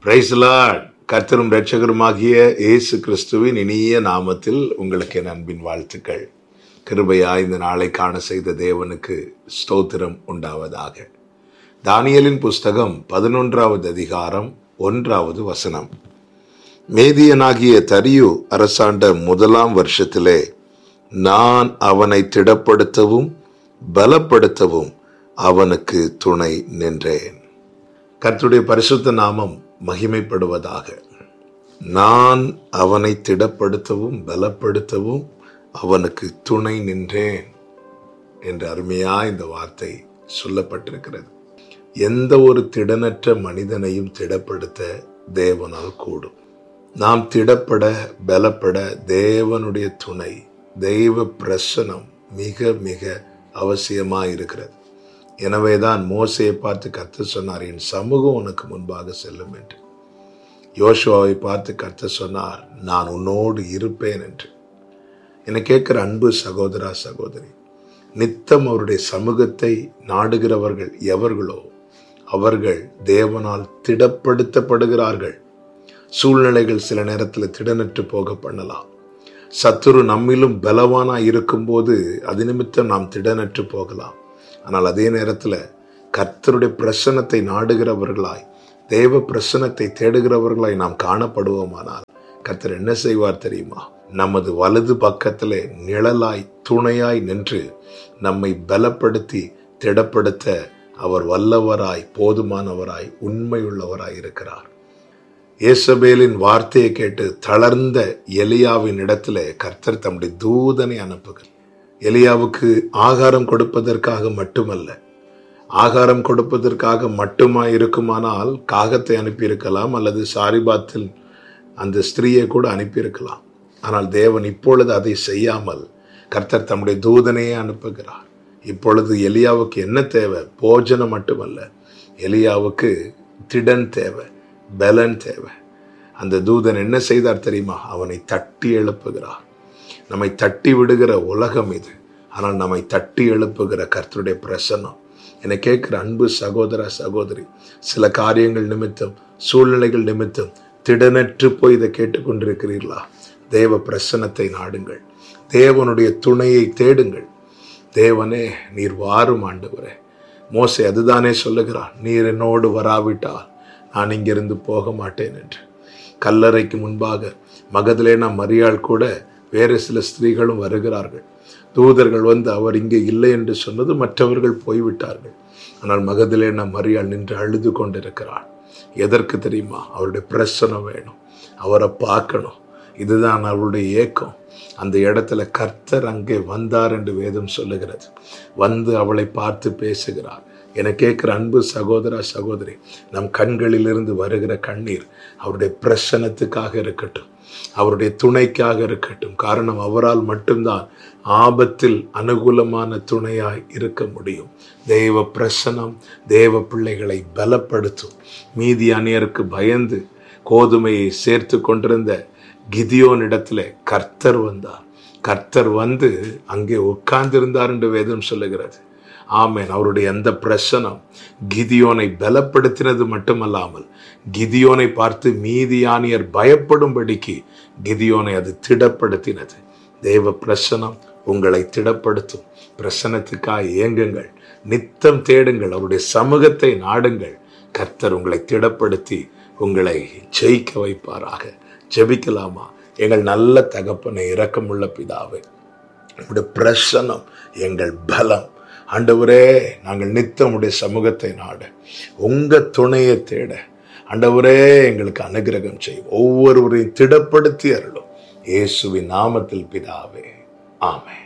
பிரைஸ்லாட் கர்த்தரும் இரட்சகருமாகிய இயேசு கிறிஸ்துவின் இனிய நாமத்தில் உங்களுக்கு என் அன்பின் வாழ்த்துக்கள் கிருபையா இந்த நாளை காண செய்த தேவனுக்கு ஸ்தோத்திரம் உண்டாவதாக தானியலின் புஸ்தகம் பதினொன்றாவது அதிகாரம் ஒன்றாவது வசனம் மேதியனாகிய தரியு அரசாண்ட முதலாம் வருஷத்திலே நான் அவனை திடப்படுத்தவும் பலப்படுத்தவும் அவனுக்கு துணை நின்றேன் கர்த்தருடைய பரிசுத்த நாமம் மகிமைப்படுவதாக நான் அவனை திடப்படுத்தவும் பலப்படுத்தவும் அவனுக்கு துணை நின்றேன் என்று அருமையா இந்த வார்த்தை சொல்லப்பட்டிருக்கிறது எந்த ஒரு திடனற்ற மனிதனையும் திடப்படுத்த தேவனால் கூடும் நாம் திடப்பட பலப்பட தேவனுடைய துணை தெய்வ பிரசனம் மிக மிக அவசியமாக இருக்கிறது எனவேதான் மோசையை பார்த்து கத்து சொன்னார் என் சமூகம் உனக்கு முன்பாக செல்லும் என்று யோசுவாவை பார்த்து கத்த சொன்னார் நான் உன்னோடு இருப்பேன் என்று என்னை கேட்கிற அன்பு சகோதரா சகோதரி நித்தம் அவருடைய சமூகத்தை நாடுகிறவர்கள் எவர்களோ அவர்கள் தேவனால் திடப்படுத்தப்படுகிறார்கள் சூழ்நிலைகள் சில நேரத்தில் திடனற்று போக பண்ணலாம் சத்துரு நம்மிலும் பலவானா இருக்கும்போது அது நிமித்தம் நாம் திடனற்று போகலாம் ஆனால் அதே நேரத்தில் கர்த்தருடைய பிரசனத்தை நாடுகிறவர்களாய் தேவ பிரசனத்தை தேடுகிறவர்களாய் நாம் காணப்படுவோமானால் கர்த்தர் என்ன செய்வார் தெரியுமா நமது வலது பக்கத்திலே நிழலாய் துணையாய் நின்று நம்மை பலப்படுத்தி திடப்படுத்த அவர் வல்லவராய் போதுமானவராய் உண்மையுள்ளவராய் இருக்கிறார் ஏசபேலின் வார்த்தையை கேட்டு தளர்ந்த எலியாவின் இடத்துல கர்த்தர் தம்முடைய தூதனை அனுப்புகிறார் எலியாவுக்கு ஆகாரம் கொடுப்பதற்காக மட்டுமல்ல ஆகாரம் கொடுப்பதற்காக மட்டுமா இருக்குமானால் காகத்தை அனுப்பியிருக்கலாம் அல்லது சாரிபாத்தில் அந்த ஸ்திரீயை கூட அனுப்பியிருக்கலாம் ஆனால் தேவன் இப்பொழுது அதை செய்யாமல் கர்த்தர் தம்முடைய தூதனையே அனுப்புகிறார் இப்பொழுது எலியாவுக்கு என்ன தேவை போஜனம் மட்டுமல்ல எலியாவுக்கு திடன் தேவை பலன் தேவை அந்த தூதன் என்ன செய்தார் தெரியுமா அவனை தட்டி எழுப்புகிறார் நம்மை தட்டி விடுகிற உலகம் இது ஆனால் நம்மை தட்டி எழுப்புகிற கர்த்தருடைய பிரசன்னம் என்னை கேட்கிற அன்பு சகோதர சகோதரி சில காரியங்கள் நிமித்தம் சூழ்நிலைகள் நிமித்தம் திடனற்று போய் இதை கேட்டுக்கொண்டிருக்கிறீர்களா தேவ பிரசனத்தை நாடுங்கள் தேவனுடைய துணையை தேடுங்கள் தேவனே நீர் வாரும் ஆண்டவரே மோசை அதுதானே சொல்லுகிறான் நீர் என்னோடு வராவிட்டால் நான் இங்கிருந்து போக மாட்டேன் என்று கல்லறைக்கு முன்பாக மகதிலேனா மரியாள் கூட வேறு சில ஸ்திரீகளும் வருகிறார்கள் தூதர்கள் வந்து அவர் இங்கே இல்லை என்று சொன்னது மற்றவர்கள் போய்விட்டார்கள் ஆனால் மகதிலேனா மரியாள் நின்று அழுது கொண்டிருக்கிறாள் எதற்கு தெரியுமா அவருடைய பிரசனம் வேணும் அவரை பார்க்கணும் இதுதான் அவருடைய ஏக்கம் அந்த இடத்துல கர்த்தர் அங்கே வந்தார் என்று வேதம் சொல்லுகிறது வந்து அவளை பார்த்து பேசுகிறார் என கேட்கிற அன்பு சகோதர சகோதரி நம் கண்களிலிருந்து வருகிற கண்ணீர் அவருடைய பிரசனத்துக்காக இருக்கட்டும் அவருடைய துணைக்காக இருக்கட்டும் காரணம் அவரால் மட்டும்தான் ஆபத்தில் அனுகூலமான துணையாய் இருக்க முடியும் தெய்வ பிரசனம் தேவ பிள்ளைகளை பலப்படுத்தும் மீதி அணியருக்கு பயந்து கோதுமையை சேர்த்து கொண்டிருந்த கிதியோன் இடத்துல கர்த்தர் வந்தார் கர்த்தர் வந்து அங்கே உட்கார்ந்திருந்தார் என்று வேதம் சொல்லுகிறது ஆமேன் அவருடைய அந்த பிரசனம் கிதியோனை பலப்படுத்தினது மட்டுமல்லாமல் கிதியோனை பார்த்து மீதியானியர் பயப்படும்படிக்கு கிதியோனை அது திடப்படுத்தினது தெய்வ பிரசனம் உங்களை திடப்படுத்தும் பிரசனத்துக்காக இயங்குங்கள் நித்தம் தேடுங்கள் அவருடைய சமூகத்தை நாடுங்கள் கர்த்தர் உங்களை திடப்படுத்தி உங்களை ஜெயிக்க வைப்பாராக ஜெபிக்கலாமா எங்கள் நல்ல தகப்பனை இரக்கமுள்ள பிதாவே உங்களுடைய பிரசனம் எங்கள் பலம் ஆண்டவரே நாங்கள் நித்தம் உடைய சமூகத்தை நாட உங்க துணையை தேட ஆண்டவரே எங்களுக்கு அனுகிரகம் செய்யும் ஒவ்வொருவரையும் திடப்படுத்தி அருளும் இயேசுவின் நாமத்தில் பிதாவே ஆமே